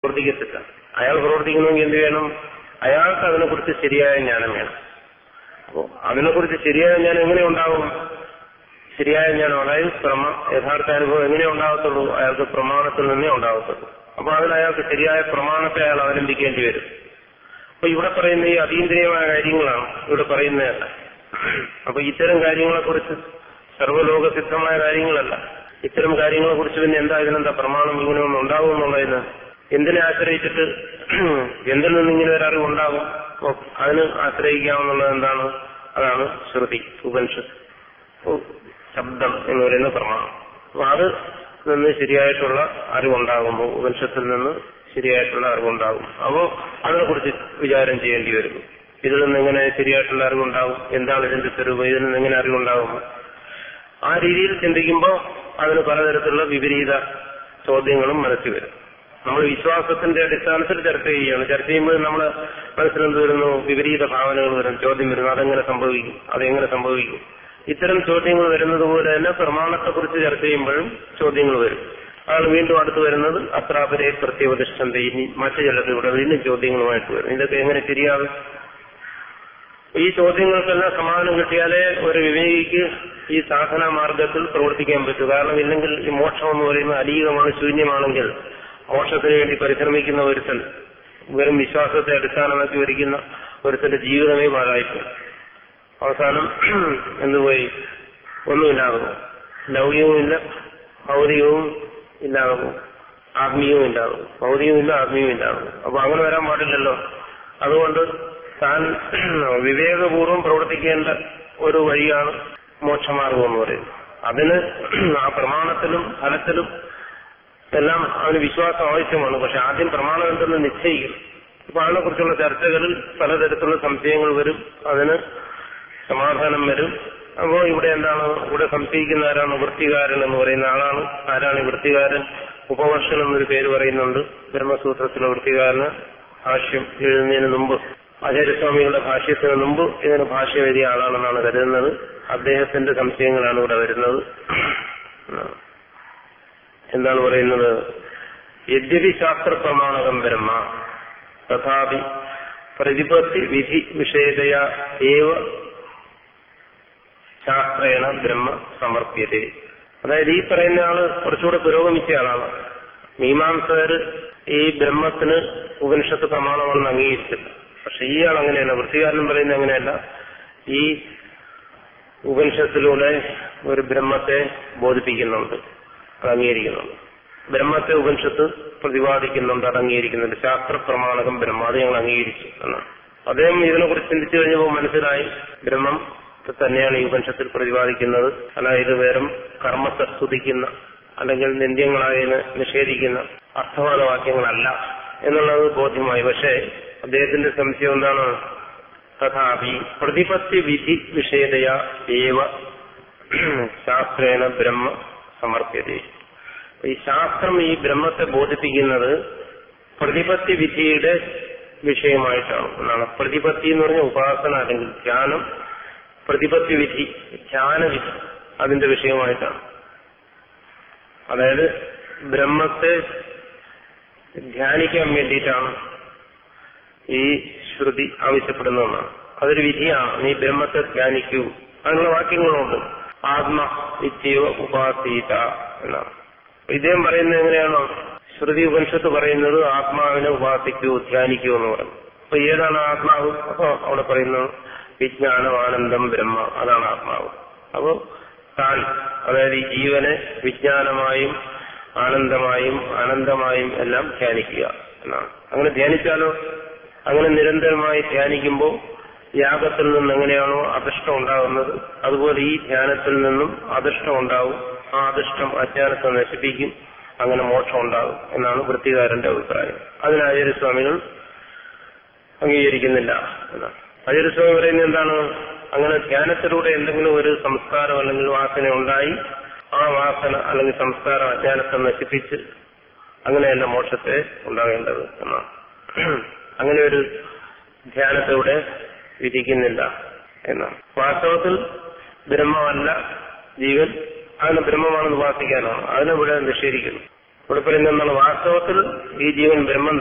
പ്രവർത്തിക്കത്തില്ല അയാൾ പ്രവർത്തിക്കണമെങ്കിൽ എന്ത് വേണം അയാൾക്ക് അതിനെക്കുറിച്ച് ശരിയായ ജ്ഞാനം വേണം അപ്പോ അതിനെക്കുറിച്ച് ശരിയായ ജ്ഞാനം എങ്ങനെ ഉണ്ടാവും ശരിയായ ജ്ഞാനം അതായത് പ്രമ യഥാർത്ഥ അനുഭവം എങ്ങനെ ഉണ്ടാകത്തുള്ളൂ അയാൾക്ക് പ്രമാണത്തിൽ നിന്നേ ഉണ്ടാകത്തുള്ളൂ അപ്പൊ അതിന് അയാൾക്ക് ശരിയായ പ്രമാണത്തെ അയാൾ അവലംബിക്കേണ്ടി വരും അപ്പൊ ഇവിടെ പറയുന്ന ഈ അതീന്ദ്രിയമായ കാര്യങ്ങളാണ് ഇവിടെ പറയുന്നതല്ല അപ്പൊ ഇത്തരം കാര്യങ്ങളെ കുറിച്ച് സർവ്വലോകസിദ്ധമായ കാര്യങ്ങളല്ല ഇത്തരം കാര്യങ്ങളെ കുറിച്ച് പിന്നെ എന്താ ഇതിനെന്താ പ്രമാണം ഇങ്ങനെ ഒന്നും ഉണ്ടാവും എന്നുള്ളതിന് എന്തിനെ ആശ്രയിച്ചിട്ട് എന്തിൽ നിന്ന് ഇങ്ങനെ ഒരു അറിവ് ഉണ്ടാകും അപ്പൊ അതിന് ആശ്രയിക്കാമെന്നുള്ളത് എന്താണ് അതാണ് ശ്രുതി ഉപനിഷത്ത് ഓ, ശബ്ദം എന്ന് പറയുന്ന പ്രമാണം അപ്പൊ അത് നിന്ന് ശരിയായിട്ടുള്ള അറിവുണ്ടാകുമ്പോൾ ഉപനിഷത്തിൽ നിന്ന് ശരിയായിട്ടുള്ള അറിവുണ്ടാകും അപ്പോൾ അതിനെക്കുറിച്ച് വിചാരം ചെയ്യേണ്ടി വരുന്നു ഇതിൽ നിന്ന് എങ്ങനെ ശരിയായിട്ടുള്ള അറിവുണ്ടാകും എന്താണ് ഇതിന്റെ സ്വരൂപം ഇതിൽ നിന്ന് എങ്ങനെ അറിവുണ്ടാകും ആ രീതിയിൽ ചിന്തിക്കുമ്പോൾ അതിന് പലതരത്തിലുള്ള വിപരീത ചോദ്യങ്ങളും മനസ്സിൽ വരും നമ്മൾ വിശ്വാസത്തിന്റെ അടിസ്ഥാനത്തിൽ ചർച്ച ചെയ്യുകയാണ് ചർച്ച ചെയ്യുമ്പോൾ നമ്മൾ മനസ്സിലെന്ത് വരുന്നു വിപരീത ഭാവനകൾ വരും ചോദ്യം വരുന്നു അതെങ്ങനെ സംഭവിക്കും അതെങ്ങനെ സംഭവിക്കും ഇത്തരം ചോദ്യങ്ങൾ വരുന്നത് പോലെ തന്നെ പ്രമാണത്തെക്കുറിച്ച് ചർച്ച ചെയ്യുമ്പോഴും ചോദ്യങ്ങൾ വരും അതാണ് വീണ്ടും അടുത്ത് വരുന്നത് അത്രാപരെ പ്രത്യേകനിഷ്ഠം ഇനി മറ്റു ചിലത് ഇവിടെ വീണ്ടും ചോദ്യങ്ങളുമായിട്ട് വരും ഇതൊക്കെ എങ്ങനെ ശരിയാകും ഈ ചോദ്യങ്ങൾക്കെല്ലാം സമാധാനം കിട്ടിയാലേ ഒരു വിവേകിക്ക് ഈ സാധന മാർഗത്തിൽ പ്രവർത്തിക്കാൻ പറ്റൂ കാരണം ഇല്ലെങ്കിൽ ഈ മോക്ഷം എന്ന് പറയുന്നത് അലീകമാണ് ശൂന്യമാണെങ്കിൽ മോക്ഷത്തിന് വേണ്ടി പരിശ്രമിക്കുന്ന ഒരുത്തൻ വെറും വിശ്വാസത്തെ അടിസ്ഥാനമാക്കി വരിക്കുന്ന ഒരുത്തന്റെ ജീവിതമേ പാഴായിപ്പോയി അവസാനം എന്തുപോയി ഒന്നുമില്ലാകുന്നു ലൗകികവുമില്ല ഭൗതികവും ഇല്ലാകുന്നു ആത്മീയവും ഇല്ലാകുന്നു ഭൗതികവുമില്ല ആത്മീയവും ഇല്ലാകുന്നു അപ്പൊ അങ്ങനെ വരാൻ പാടില്ലല്ലോ അതുകൊണ്ട് താൻ വിവേകപൂർവ്വം പ്രവർത്തിക്കേണ്ട ഒരു വഴിയാണ് മോക്ഷമാർഗം എന്ന് പറയുന്നത് അതിന് ആ പ്രമാണത്തിലും ഫലത്തിലും എല്ലാം അവന് വിശ്വാസം ആവശ്യമാണ് പക്ഷെ ആദ്യം പ്രമാണം എന്തെന്ന് നിശ്ചയിക്കും അപ്പൊ അതിനെക്കുറിച്ചുള്ള ചർച്ചകളിൽ പലതരത്തിലുള്ള സംശയങ്ങൾ വരും അതിന് സമാധാനം വരും അപ്പോ ഇവിടെ എന്താണ് ഇവിടെ സംശയിക്കുന്ന ആരാണ് വൃത്തികാരൻ എന്ന് പറയുന്ന ആളാണ് ആരാണ് ഈ വൃത്തികാരൻ ഉപവർഷൻ എന്നൊരു പേര് പറയുന്നുണ്ട് ബ്രഹ്മസൂത്രത്തിലെ വൃത്തികാരന് ഭാഷ്യം എഴുതുന്നതിന് മുമ്പ് ആചാര്യസ്വാമികളുടെ ഭാഷ്യത്തിന് മുമ്പ് ഇതിന് ഭാഷ്യം എഴുതിയ ആളാണെന്നാണ് കരുതുന്നത് അദ്ദേഹത്തിന്റെ സംശയങ്ങളാണ് ഇവിടെ വരുന്നത് എന്താണ് പറയുന്നത് യദ്യപി ശാസ്ത്ര പ്രമാണകം ബ്രഹ്മ തഥാപി പ്രതിപത്തി വിധി വിഷയതയ ഏവ ശാസ്ത്രേണ ബ്രഹ്മ സമർപ്യത അതായത് ഈ പറയുന്ന ആള് കുറച്ചുകൂടെ പുരോഗമിച്ച ആളാണ് മീമാംസകർ ഈ ബ്രഹ്മത്തിന് ഉപനിഷത്ത് പ്രമാണമാണെന്ന് അംഗീകരിച്ചില്ല പക്ഷെ ഈ ആൾ അങ്ങനെയല്ല വൃത്തികാരൻ പറയുന്നത് അങ്ങനെയല്ല ഈ ഉപനിഷത്തിലൂടെ ഒരു ബ്രഹ്മത്തെ ബോധിപ്പിക്കുന്നുണ്ട് അത് അംഗീകരിക്കുന്നുണ്ട് ബ്രഹ്മത്തെ ഉപനിഷത്ത് പ്രതിപാദിക്കുന്നുണ്ട് അത് അംഗീകരിക്കുന്നുണ്ട് ശാസ്ത്ര പ്രമാണകം ബ്രഹ്മ അത് ഞങ്ങൾ അംഗീകരിച്ചു എന്നാണ് അദ്ദേഹം ഇതിനെക്കുറിച്ച് ചിന്തിച്ചു കഴിഞ്ഞപ്പോൾ മനസ്സിലായി ബ്രഹ്മം തന്നെയാണ് ഈ ഉപനിഷത്തിൽ പ്രതിപാദിക്കുന്നത് അതായത് വെറും കർമ്മത്തെ സ്തുതിക്കുന്ന അല്ലെങ്കിൽ നിന്ദ്യങ്ങളായതിന് നിഷേധിക്കുന്ന അർത്ഥവാദ വാക്യങ്ങളല്ല എന്നുള്ളത് ബോധ്യമായി പക്ഷേ അദ്ദേഹത്തിന്റെ സംശയം എന്താണ് തഥാപി പ്രതിപത്തി വിധി വിഷയതയ ഏവ ശാസ്ത്രേണ ബ്രഹ്മ സമർപ്യത ഈ ശാസ്ത്രം ഈ ബ്രഹ്മത്തെ ബോധിപ്പിക്കുന്നത് പ്രതിപത്തി വിധിയുടെ വിഷയമായിട്ടാണ് എന്നാണ് പ്രതിപത്തി എന്ന് പറഞ്ഞ ഉപാസന അല്ലെങ്കിൽ ധ്യാനം പ്രതിപത്തി വിധി ധ്യാനവിധി അതിന്റെ വിഷയമായിട്ടാണ് അതായത് ബ്രഹ്മത്തെ ധ്യാനിക്കാൻ വേണ്ടിയിട്ടാണ് ഈ ശ്രുതി ആവശ്യപ്പെടുന്നതെന്നാണ് അതൊരു വിധിയാണ് നീ ബ്രഹ്മത്തെ ധ്യാനിക്കൂ അതിനുള്ള വാക്യങ്ങളുണ്ട് ആത്മ വിദ്യയോ ഉപാസീത എന്നാണ് ഇദ്ദേഹം പറയുന്നത് എങ്ങനെയാണോ ശ്രുതി ഉപനിഷത്ത് പറയുന്നത് ആത്മാവിനെ ഉപാസിക്കൂ ധ്യാനിക്കൂ എന്ന് പറയും അപ്പൊ ഏതാണ് ആത്മാവ് അപ്പൊ അവിടെ പറയുന്നു വിജ്ഞാനം ആനന്ദം ബ്രഹ്മ അതാണ് ആത്മാവ് അപ്പോ താൻ അതായത് ഈ ജീവനെ വിജ്ഞാനമായും ആനന്ദമായും അനന്തമായും എല്ലാം ധ്യാനിക്കുക എന്നാണ് അങ്ങനെ ധ്യാനിച്ചാലോ അങ്ങനെ നിരന്തരമായി ധ്യാനിക്കുമ്പോൾ യാഗത്തിൽ നിന്ന് എങ്ങനെയാണോ അദൃഷ്ടം ഉണ്ടാകുന്നത് അതുപോലെ ഈ ധ്യാനത്തിൽ നിന്നും അദൃഷ്ടം ഉണ്ടാവും ആ അദൃഷ്ടം അജ്ഞാനത്തെ നശിപ്പിക്കും അങ്ങനെ മോക്ഷം ഉണ്ടാകും എന്നാണ് വൃത്തികാരന്റെ അഭിപ്രായം അതിന് ആചാര്യസ്വാമികൾ അംഗീകരിക്കുന്നില്ല എന്നാണ് ആചാര്യസ്വാമി പറയുന്നത് എന്താണ് അങ്ങനെ ധ്യാനത്തിലൂടെ എന്തെങ്കിലും ഒരു സംസ്കാരം അല്ലെങ്കിൽ വാസന ഉണ്ടായി ആ വാസന അല്ലെങ്കിൽ സംസ്കാരം അജ്ഞാനത്തെ നശിപ്പിച്ച് അങ്ങനെയല്ല മോക്ഷത്തെ ഉണ്ടാകേണ്ടത് എന്നാണ് അങ്ങനെ ഒരു ധ്യാനത്തിലൂടെ വിധിക്കുന്നില്ല എന്നാണ് വാസ്തവത്തിൽ ബ്രഹ്മമല്ല ജീവൻ അതിന് ബ്രഹ്മമാണെന്ന് ഉപാസിക്കാനാണ് അതിനെ ഇവിടെ നിഷേധിക്കുന്നു ഇവിടെ പറയുന്നത് എന്താണ് വാസ്തവത്തിൽ ഈ ജീവൻ ബ്രഹ്മം